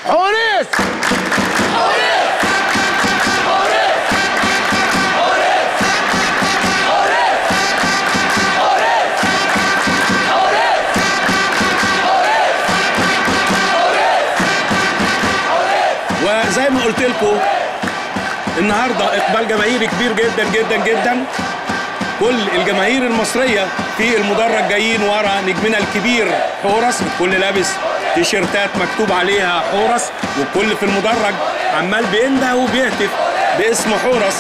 حوريس وزي ما قلت لكم النهارده اقبال جماهيري كبير جدا جدا جدا كل الجماهير المصريه في المدرج جايين ورا نجمنا الكبير حورس الكل لابس تيشيرتات مكتوب عليها حورس والكل في المدرج عمال بينده وبيهتف باسم حورس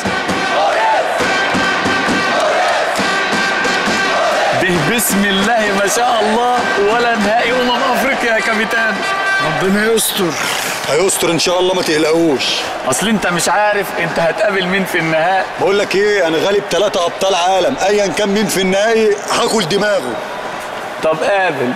به بسم الله ما شاء الله ولا نهائي امم افريقيا يا كابتن ربنا يستر هيستر ان شاء الله ما تقلقوش اصل انت مش عارف انت هتقابل مين في النهائي بقول لك ايه انا غالب ثلاثة ابطال عالم ايا كان مين في النهائي هاكل دماغه طب قابل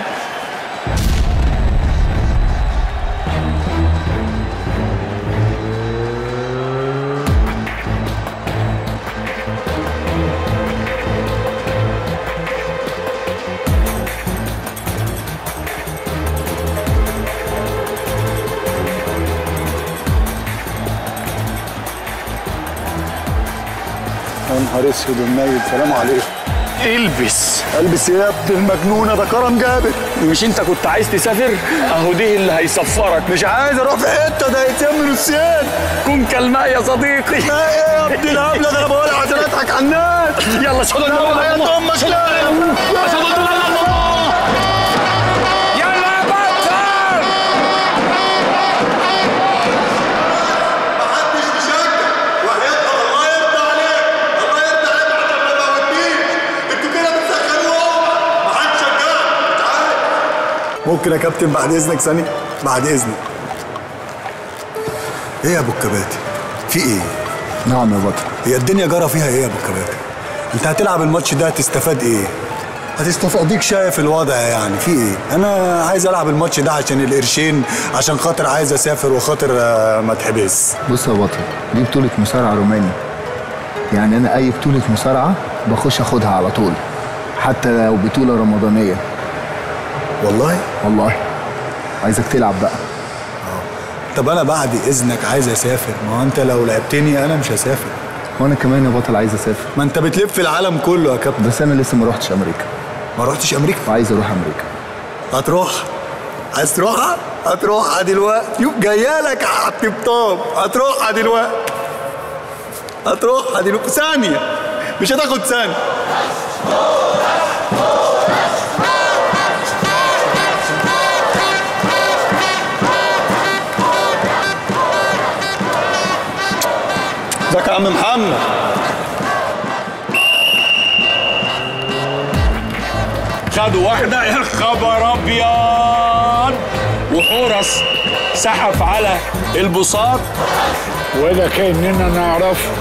يا نهار اسود ومنيل سلام عليكم البس البس ايه يا ابن المجنونه ده كرم جابر مش انت كنت عايز تسافر اهو دي اللي هيسفرك مش عايز اروح في حته ده يتم من السيان كن كالماء يا صديقي ما ايه يا ابن الهبله ده انا بقول عشان اضحك على الناس يلا اشهد ان لا لا اله الا يا الله امك لا اشهد ان لا اله الا الله يلا يا بطل محدش مشجع وحياتها الله يرضى عليك الله يرضى عليك عشان ما موتنيش انتوا كده بتسخنوه محدش شجعني تعالى ممكن يا كابتن بعد اذنك ثانيه بعد اذنك ايه يا ابو الكباتن في ايه نعم يا بطل هي الدنيا جرى فيها ايه يا ابو الكباتن انت هتلعب الماتش ده هتستفاد ايه هتستفاديك شايف الوضع يعني في ايه انا عايز العب الماتش ده عشان القرشين عشان خاطر عايز اسافر وخاطر آه، ما اتحبس بص يا بطل دي بطولة مصارعة روماني يعني أنا أي بطولة مصارعة بخش أخدها على طول حتى لو بطولة رمضانية والله والله عايزك تلعب بقى طب انا بعد اذنك عايز اسافر ما هو انت لو لعبتني انا مش هسافر وأنا كمان يا بطل عايز أسافر ما انت بتلف العالم كله يا كابتن بس أنا لسه ما روحتش أمريكا ما رحتش امريكا وعايز أروح أمريكا هتروح عايز تروحها هتروحها دلوقتي يوم جايه لك على الطبطاب هتروحها دلوقتي هتروحها دلوقتي ثانيه مش هتاخد ثانيه ازيك يا عم محمد خدوا واحده يا خبر ابيض وحورس سحف على البساط ولا كأننا نعرفه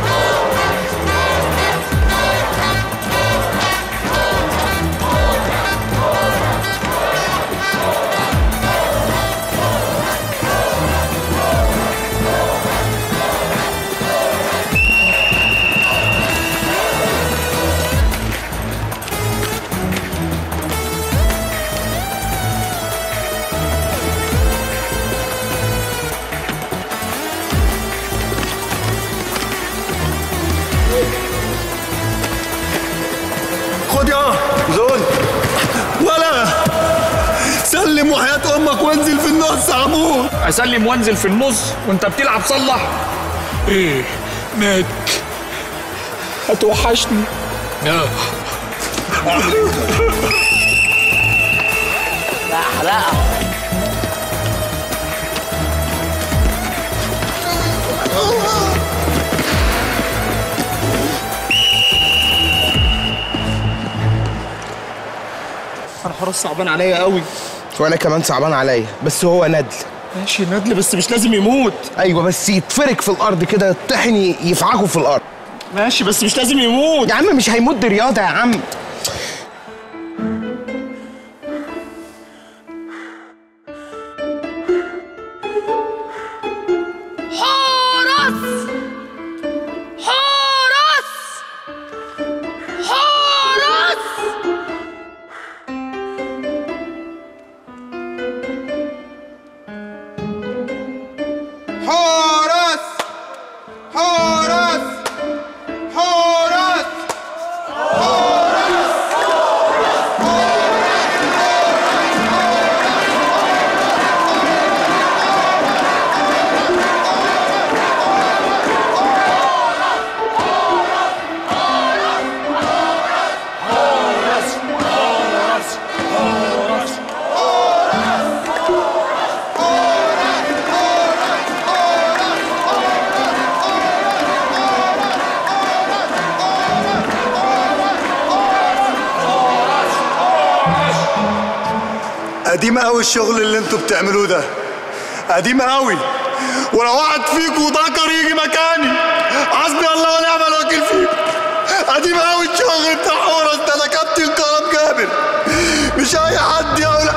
خد يا زون ولا سلم وحياة امك وانزل في النص عمود اسلم وانزل في النص وانت بتلعب صلح ايه مات هتوحشني لا انا حراس صعبان عليا قوي وانا كمان صعبان عليا بس هو ندل ماشي ندل بس مش لازم يموت ايوه بس يتفرك في الارض كده يطحن يفعكوا في الارض ماشي بس مش لازم يموت يا عم مش هيموت دي رياضه يا عم حورس حورس حورس حورس حورس حورس قديم قوي الشغل اللي انتوا بتعملوه ده قديم قوي ولو واحد فيكم ذكر يجي مكاني حسبي الله ونعم الوكيل فيكم قديم قوي الشغل بتاع حورس ده انا كابتن كرم جابر مش اي حد يا ولا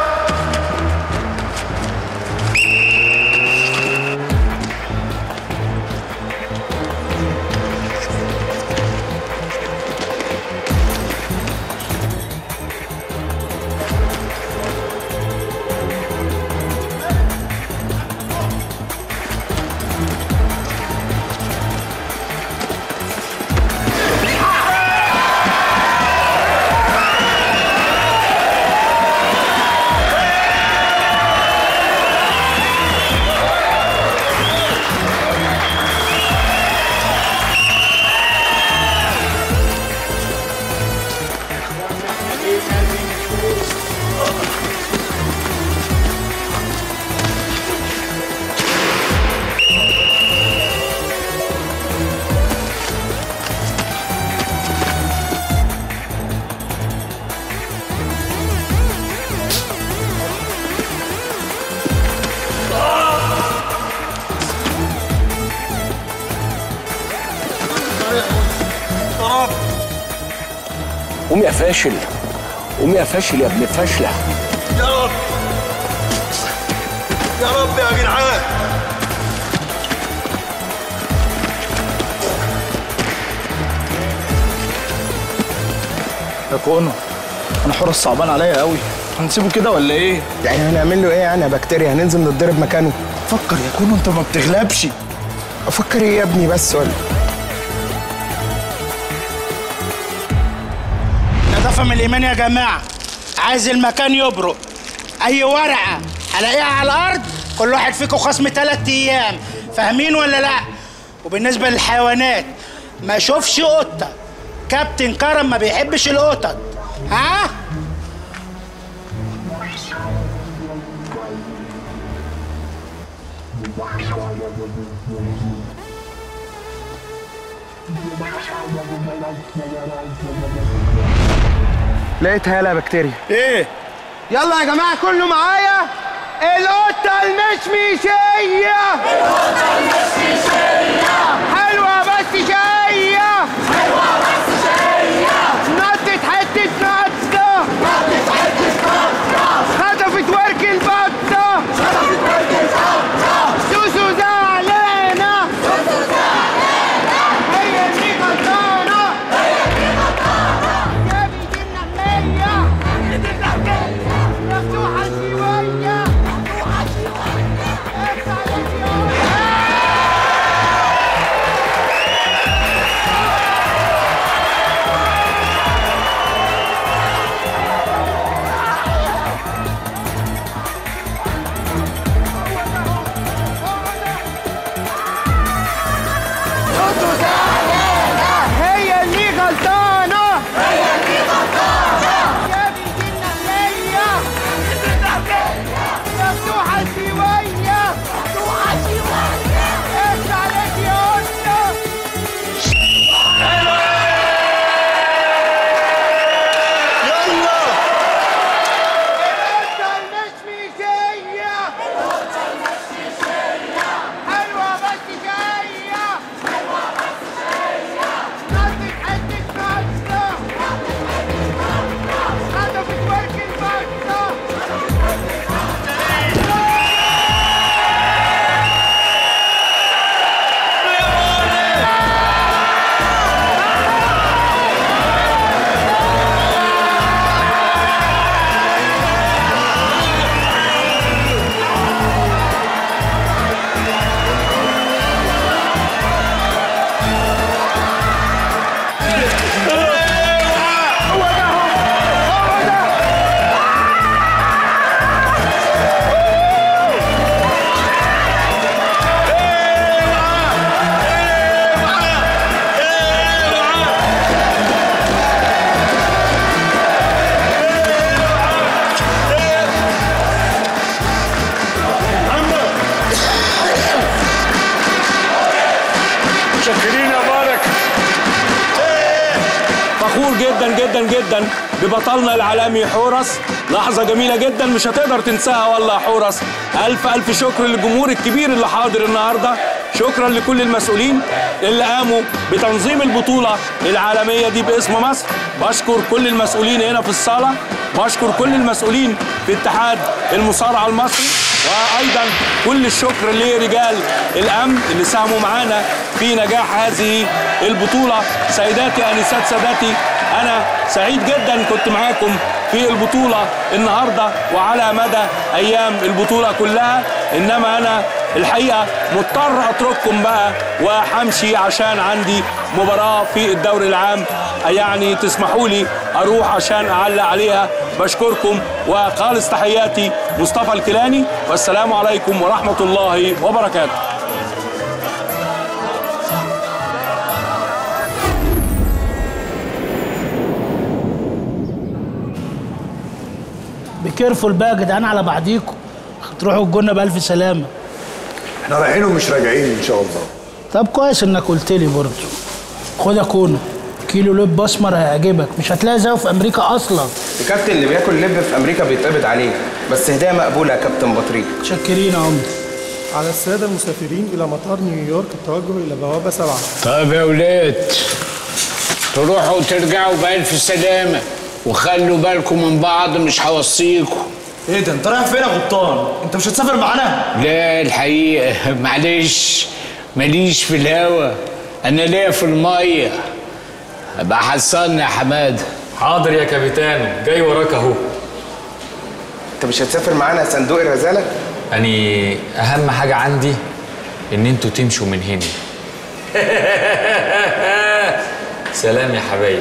قوم يا فاشل قوم يا فاشل يا ابن فاشله يا رب يا رب يا جدعان يا كونو انا حورس صعبان عليا قوي هنسيبه كده ولا ايه يعني هنعمل له ايه يعني يا بكتيريا هننزل نتضرب مكانه فكر يا كونو انت ما بتغلبش افكر ايه يا ابني بس ولا نظافة من الإيمان يا جماعة عايز المكان يبرق أي ورقة ألاقيها على الأرض كل واحد فيكم خصم تلات أيام فاهمين ولا لأ؟ وبالنسبة للحيوانات ما أشوفش قطة كابتن كرم ما بيحبش القطط ها؟ لقيتها يلا يا بكتيريا ايه يلا يا جماعه كله معايا القطه المشمشيه القطه المشمشيه حلوه بس شقيه حلوه بس شقيه نطت حته نطه نطت حته نطه خطفت ورك البطه خطفت ورك البطه سوسو زعلانه سوسو زعلانه هي اللي غلطانه هي اللي غلطانه يا بيجي النحليه بيجي النحليه مفتوحه شويه مفتوحه شويه افتح يا شويه فخور جدا جدا جدا ببطلنا العالمي حورس لحظة جميلة جدا مش هتقدر تنساها والله يا حورس ألف ألف شكر للجمهور الكبير اللي حاضر النهاردة شكرا لكل المسؤولين اللي قاموا بتنظيم البطولة العالمية دي باسم مصر بشكر كل المسؤولين هنا في الصالة بشكر كل المسؤولين في اتحاد المصارعة المصري وايضا كل الشكر لرجال الامن اللي ساهموا معانا في نجاح هذه البطوله سيداتي انسات سادتي انا سعيد جدا كنت معاكم في البطوله النهارده وعلى مدى ايام البطوله كلها انما انا الحقيقه مضطر اترككم بقى وهمشي عشان عندي مباراه في الدوري العام يعني تسمحوا لي اروح عشان اعلق عليها بشكركم وخالص تحياتي مصطفى الكيلاني والسلام عليكم ورحمه الله وبركاته بكيرفول بقى يا جدعان على بعضيكم تروحوا الجنة بألف سلامة احنا رايحين ومش راجعين ان شاء الله طب كويس انك قلت لي برضه خد يا كونا كيلو لب اسمر هيعجبك مش هتلاقي زيه في امريكا اصلا الكابتن اللي بياكل لب في امريكا بيتقبض عليه بس هديه مقبوله يا كابتن بطريق متشكرين يا عمدة على السادة المسافرين إلى مطار نيويورك التوجه إلى بوابة سبعة طيب يا ولاد تروحوا وترجعوا بألف سلامة وخلوا بالكم من بعض مش هوصيكم ايه ده انت رايح فين يا غطان انت مش هتسافر معانا لا الحقيقة معلش ماليش في الهوا أنا ليا في المية ابقى حصلني يا حماد حاضر يا كابيتانو جاي وراك اهو انت مش هتسافر معانا يا صندوق الرزاله يعني اهم حاجه عندي ان انتوا تمشوا من هنا سلام يا حبايبي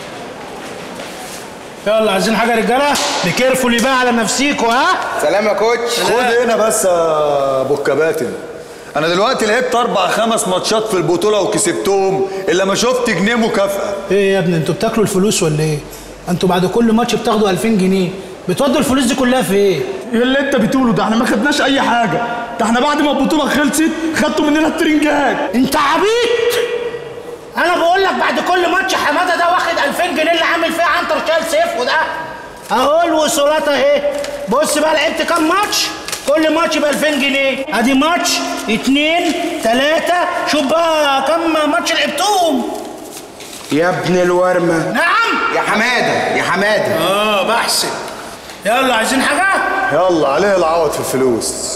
يلا عايزين حاجه يا رجاله بكيرفول بقى على نفسيكوا ها سلام يا كوتش خد هنا بس يا ابو الكباتن انا دلوقتي لعبت اربع خمس ماتشات في البطوله وكسبتهم الا ما شفت جنيه مكافاه ايه يا ابني انتوا بتاكلوا الفلوس ولا ايه انتوا بعد كل ماتش بتاخدوا 2000 جنيه بتودوا الفلوس دي كلها في ايه ايه اللي انت بتقوله ده احنا ما خدناش اي حاجه ده احنا بعد ما البطوله خلصت خدتوا مننا الترنجات انت عبيط انا بقول لك بعد كل ماتش حماده ده واخد 2000 جنيه اللي عامل فيها عنتر شايل سيفه ده اهو الوصولات اهي بص بقى لعبت كام ماتش كل ماتش ب 2000 جنيه ادي ماتش اتنين تلاته شوف بقى كام ماتش لعبتهم يا ابن الورمه نعم يا حماده يا حماده اه بحسب يلا عايزين حاجه يلا عليه العوض في الفلوس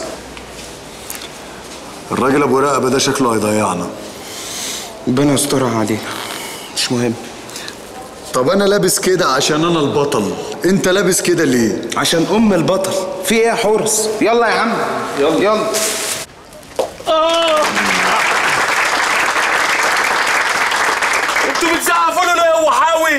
الراجل ابو رقبه ده شكله هيضيعنا ربنا يسترها علينا مش مهم طب انا لابس كده عشان انا البطل انت لابس كده ليه عشان ام البطل في ايه يا حورس يلا يا عم يلا يلا انتوا بتزعفونا ليه يا وحاوي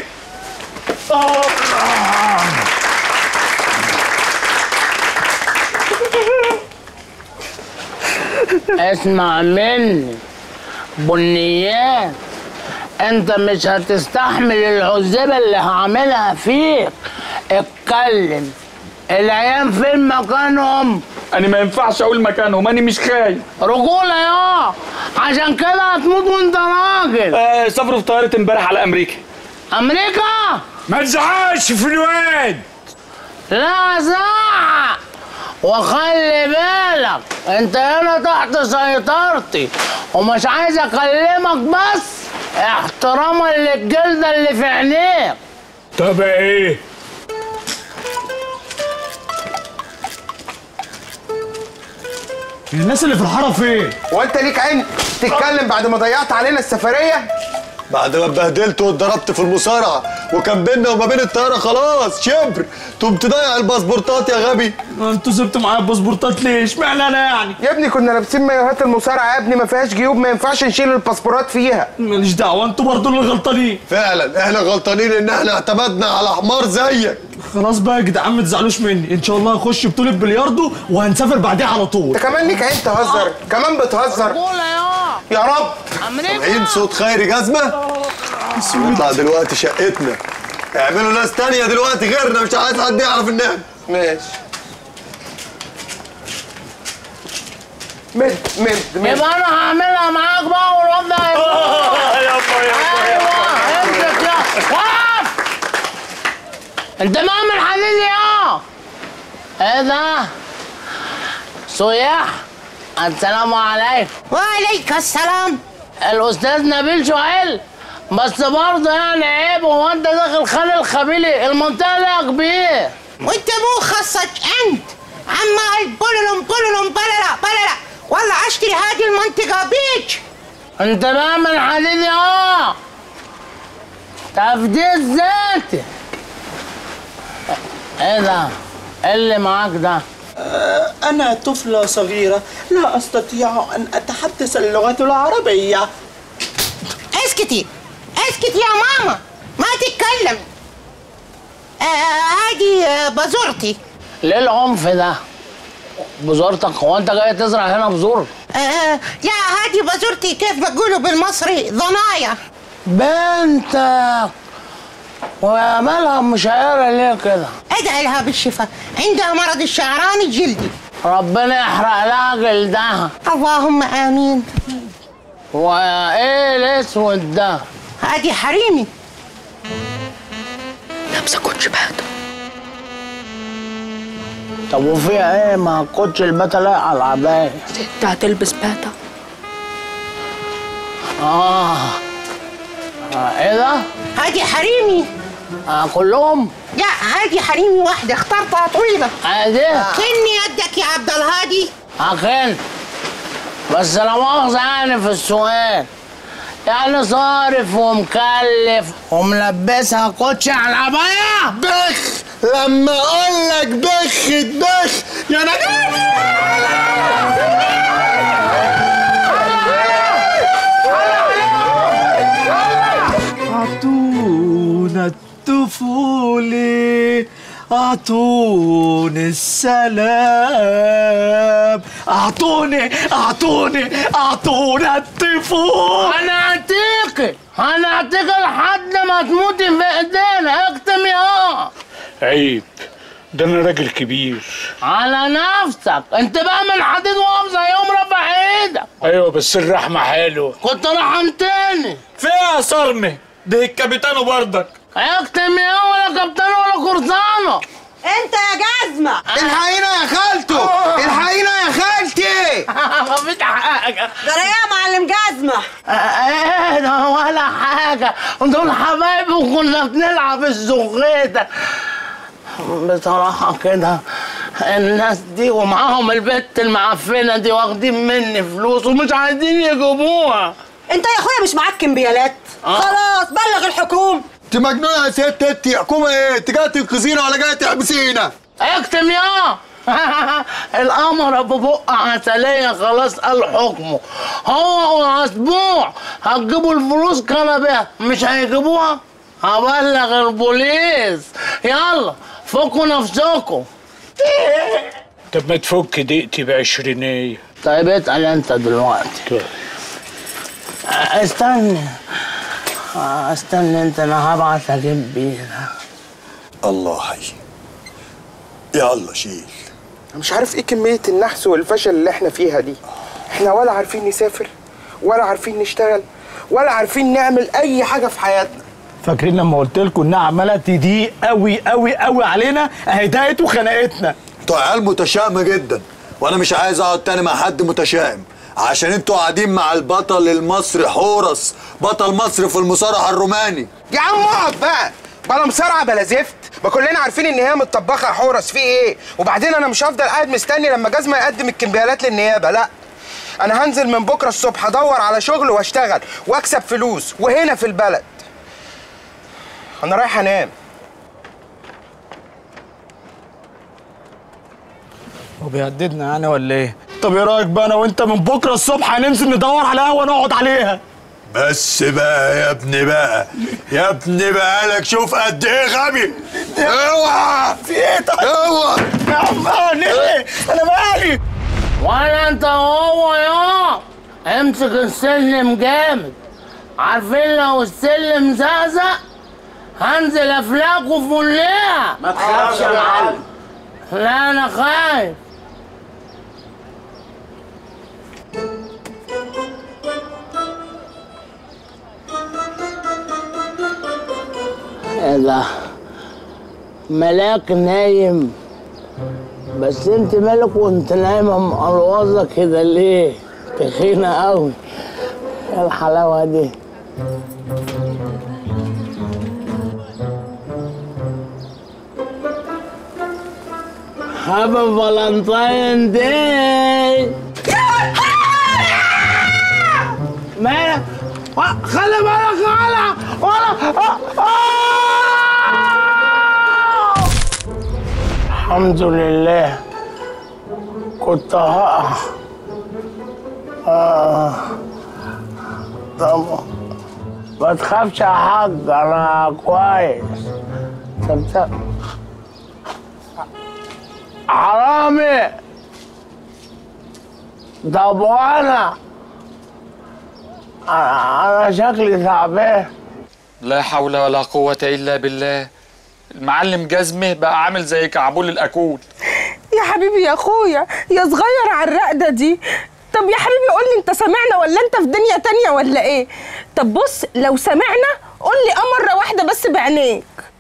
اسمع مني بنيات انت مش هتستحمل العذبة اللي هعملها فيك اتكلم العيال فين مكانهم انا ما ينفعش اقول مكانهم انا مش خايف رجولة يا عشان كده هتموت وانت راجل آه سافروا في طياره امبارح على امريكا امريكا ما تزعقش في الواد لا زعق وخلي بالك انت هنا تحت سيطرتي ومش عايز اكلمك بس احتراما للجلدة اللي في عينيك طب ايه الناس اللي في الحاره فين وانت ليك عين تتكلم بعد ما ضيعت علينا السفريه بعد ما اتبهدلت واتضربت في المصارعه وكان بيننا وما بين الطياره خلاص شبر تقوم تضيع الباسبورتات يا غبي انتوا سبتوا معايا الباسبورتات ليه اشمعنى انا يعني يا ابني كنا لابسين مايوهات المصارعه يا ابني ما فيهاش جيوب ما ينفعش نشيل الباسبورات فيها ماليش دعوه انتوا برضه اللي غلطانين فعلا احنا غلطانين ان احنا اعتمدنا على حمار زيك خلاص بقى يا جدعان ما تزعلوش مني ان شاء الله هخش بطوله بلياردو وهنسافر بعديها على طول انت كمان ليك عين تهزر كمان بتهزر رجولة يا يا رب امريكا سامعين صوت خيري جزمه نطلع دلوقتي شقتنا اعملوا ناس تانية دلوقتي غيرنا مش عايز حد يعرف ان احنا ماشي مد مد مد يبقى انا هعملها معاك بقى والواد ده هيموت. يابا يابا ايوه امسك يا انت مؤمن حديدي اه ايه ده سياح السلام عليكم وعليك السلام الاستاذ نبيل شعيل بس برضه يعني عيب هو انت داخل خان الخبيلي المنطقه لها كبير وانت مو خصك انت عمال بللم بللم بللا بللا والله اشتري هذه المنطقه بيك انت مؤمن حديدي اه تفديد ذاتي ايه ده ايه اللي معاك ده أنا طفلة صغيرة لا أستطيع أن أتحدث اللغة العربية اسكتي اسكتي يا ماما ما تتكلم آه هذه آه، بزورتي ليه العنف ده بزورتك هو انت جاي تزرع هنا بزور آه لا هذه بزورتي كيف بقولوا بالمصري ضنايا بنتك ومالها مشاعرة ليه كده ادعي لها بالشفاء عندها مرض الشعران الجلدي ربنا يحرق لها جلدها اللهم امين وايه الاسود ده هذه حريمي لابسه كوتش باتا طب وفيها ايه ما كوتش الباتا لايق على العباية ست هتلبس باتا آه. اه ايه ده؟ هذه حريمي آه كلهم؟ لا هذه حريمي واحدة اخترتها طويلة عادي كني يدك يا عبد الهادي أكن بس لا مؤاخذة يعني في السؤال يعني صارف ومكلف وملبسها كوتشي على العباية بخ لما اقول لك بخ بخ يا نجم أعطونا الطفولة أعطوني السلام أعطوني أعطوني أعطونا الطفولة هنعتقل هنعتقل لحد ما تموتي في ايدينا اكتم يا عيب ده انا راجل كبير على نفسك انت بقى من حديد واقف زي يوم رفع ايدك ايوه بس الرحمه حلوه كنت رحمتني فيها صرمة ده الكابيتانو بردك اكتم يا ولا كابتن ولا قرصانه انت يا جزمة الحقينا يا خالته الحقينا يا خالتي مفيش حاجه ده انا يا معلم جزمة ايه ده ولا حاجه دول حبايبي وكنا بنلعب الزغيته بصراحة كده الناس دي ومعاهم البت المعفنة دي واخدين مني فلوس ومش عايزين يجيبوها انت يا اخويا مش معاك كمبيالات آه. خلاص بلغ الحكومة انت مجنونه يا ست انت حكومه ايه انت جايه تنقذينا ولا جايه تحبسينا اكتم يا القمر ابو بق عسلية خلاص قال حكمه هو واسبوع هتجيبوا الفلوس كان بيها مش هيجيبوها هبلغ البوليس يلا فكوا نفسكم طب ما تفك دقيقتي بعشرينية طيب اتقل انت دلوقتي استنى استنى انت انا هبعت اجيب بيها الله حي يلا شيل أنا مش عارف ايه كمية النحس والفشل اللي احنا فيها دي احنا ولا عارفين نسافر ولا عارفين نشتغل ولا عارفين نعمل اي حاجة في حياتنا فاكرين لما قلت لكم انها عماله تضيق قوي قوي قوي علينا اهي ضاقت وخنقتنا انتوا عيال متشائمه جدا وانا مش عايز اقعد تاني مع حد متشائم عشان انتوا قاعدين مع البطل المصري حورس بطل مصر في المصارعه الروماني يا عم اقعد بقى بلا مصارعة بلا زفت ما كلنا عارفين ان هي متطبخة حورس في ايه وبعدين انا مش هفضل قاعد مستني لما جزمة يقدم الكمبيالات للنيابة لا انا هنزل من بكرة الصبح ادور على شغل واشتغل واكسب فلوس وهنا في البلد انا رايح انام هو بيهددنا يعني ولا ايه طب ايه رايك بقى انا وانت من بكره الصبح هننزل ندور على قهوه نقعد عليها بس بقى يا ابني بقى يا ابني بقى لك شوف قد ايه غبي اوعى في ايه طيب اوعى يا عم ايه انا مالي ولا انت وهو يا امسك السلم جامد عارفين لو السلم زقزق هنزل افلاكوا في مليها ما تخافش يا معلم لا انا خايف ايه ده ملاك نايم بس انت مالك وانت نايمة مقلوظة كده ليه؟ تخينة قوي ايه الحلاوة دي؟ هابي فالنتاين داي مالك؟ آه، خلي بالك ولا ولا آه، آه. الحمد لله كنت هقع آه. طب ما تخافش يا حاج انا كويس طب طب حرامي طب وانا انا أنا شكلي تعبان لا حول ولا قوة إلا بالله المعلم جزمه بقى عامل زي كعبول الأكول يا حبيبي يا اخويا يا صغير على الرقده دي طب يا حبيبي قول لي انت سامعنا ولا انت في دنيا تانية ولا ايه طب بص لو سمعنا قول لي اه مره واحده بس بعينيك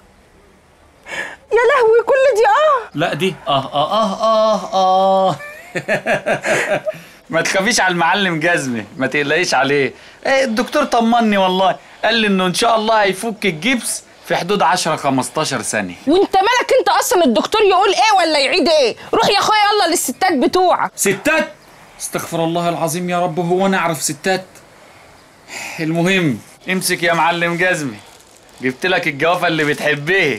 يا لهوي كل دي اه لا دي اه اه اه اه اه ما تخافيش على المعلم جزمه ما تقلقيش عليه إيه الدكتور طمني والله قال لي انه ان شاء الله هيفك الجبس في حدود 10 15 ثانيه وانت مالك انت اصلا الدكتور يقول ايه ولا يعيد ايه روح يا اخويا يلا للستات بتوعك ستات استغفر الله العظيم يا رب هو انا اعرف ستات المهم امسك يا معلم جزمي جبت لك الجوافه اللي بتحبيه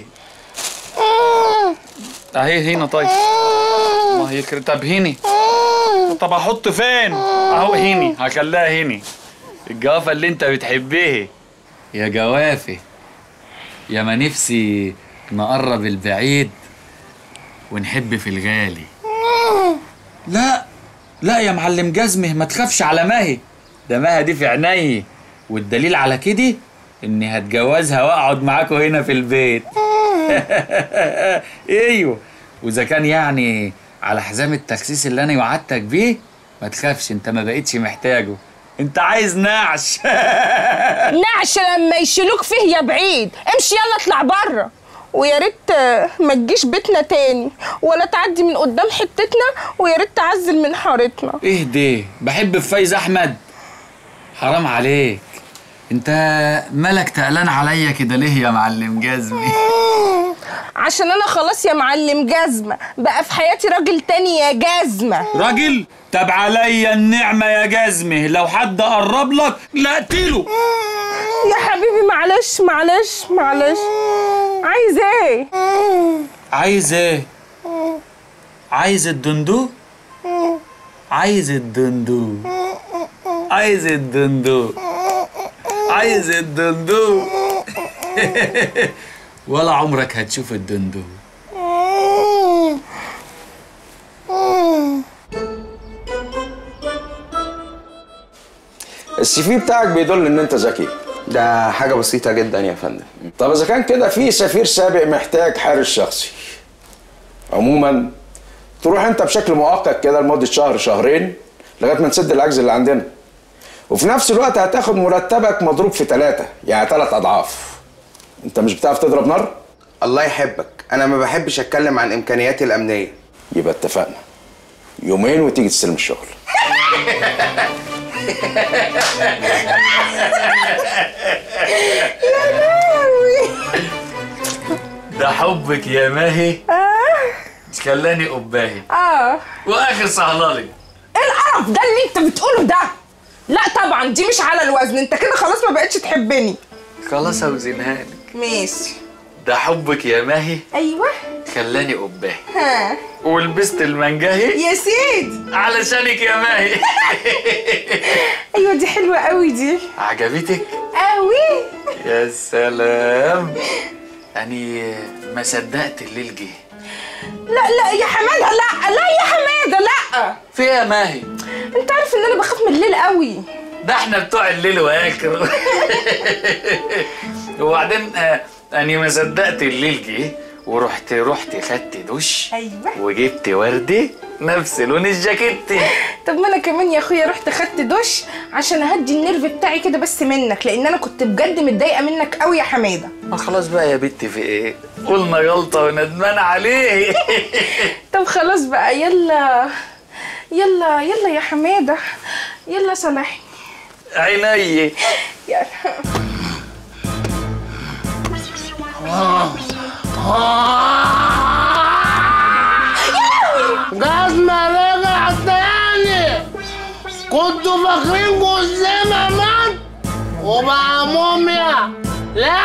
اهي هنا طيب الله يكرم طب هني طب احط فين اهو هني هخليها هني الجوافه اللي انت بتحبيه يا جوافه يا ما نفسي نقرب البعيد ونحب في الغالي لا لا يا معلم جزمه ما تخافش على ماهي ده ماهي دي في عيني والدليل على كده اني هتجوزها واقعد معاكوا هنا في البيت ايوه واذا كان يعني على حزام التخسيس اللي انا وعدتك بيه ما تخافش انت ما بقتش محتاجه انت عايز نعش نعش لما يشيلوك فيه يا بعيد امشي يلا اطلع بره ويا ريت آه، ما تجيش بيتنا تاني ولا تعدي من قدام حتتنا ويا ريت تعزل من حارتنا ايه ده بحب فايز احمد حرام عليك انت مالك تقلان عليا كده ليه يا معلم جزمي عشان انا خلاص يا معلم جزمه بقى في حياتي راجل تاني يا جزمه راجل طب عليا النعمة يا جزمه لو حد قرب لك لا اقتله يا حبيبي معلش معلش معلش عايز ايه عايز ايه عايز الدندو عايز الدندو عايز الدندو عايز الدندو ولا عمرك هتشوف الدندو السي في بتاعك بيدل ان انت ذكي ده حاجه بسيطه جدا يا فندم طب اذا كان كده في سفير سابق محتاج حارس شخصي عموما تروح انت بشكل مؤقت كده لمده شهر شهرين لغايه ما نسد العجز اللي عندنا وفي نفس الوقت هتاخد مرتبك مضروب في ثلاثة يعني ثلاث اضعاف انت مش بتعرف تضرب نار الله يحبك انا ما بحبش اتكلم عن امكانياتي الامنيه يبقى اتفقنا يومين وتيجي تستلم الشغل ده حبك يا ماهي خلاني قباهي اه واخر صهلالي ايه القرف ده اللي انت بتقوله ده لا طبعا دي مش على الوزن انت كده خلاص ما بقتش تحبني خلاص اوزنها لك ماشي ده حبك يا ماهي ايوه خلاني قباهي ها ولبست المنجهي يا سيدي علشانك يا ماهي ايوه دي حلوه قوي دي عجبتك قوي يا سلام يعني ما صدقت الليل جه لا لا يا حماده لا لا يا حماده لا في إيه يا ماهي انت عارف ان انا بخاف من الليل قوي ده احنا بتوع الليل واكر وبعدين آه، اني ما صدقت الليل جه ورحت رحت خدت دش ايوه وجبت ورده نفس لون الجاكيت طب ما انا كمان يا اخويا رحت خدت دش عشان اهدي النيرف بتاعي كده بس منك لان انا كنت بجد متضايقه منك قوي يا حماده ما خلاص بقى يا بت في ايه قلنا غلطه وندمان عليه طب خلاص بقى يلا يلا يلا يا حماده يلا صالحني عيني يلا جزمة رجع تاني كنتوا فاكرين جزمة مات وبقى موميا لا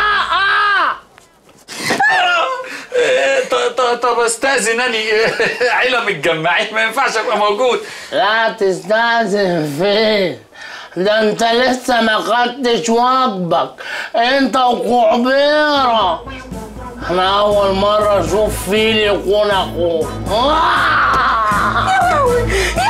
إيه، ط- ط- طب استاذن اني عيله متجمعين ما ينفعش ابقى موجود لا تستأذن فين ده انت لسه ما خدتش واجبك انت وكعبيرة انا اول مرة اشوف فيل يكون اخوك يا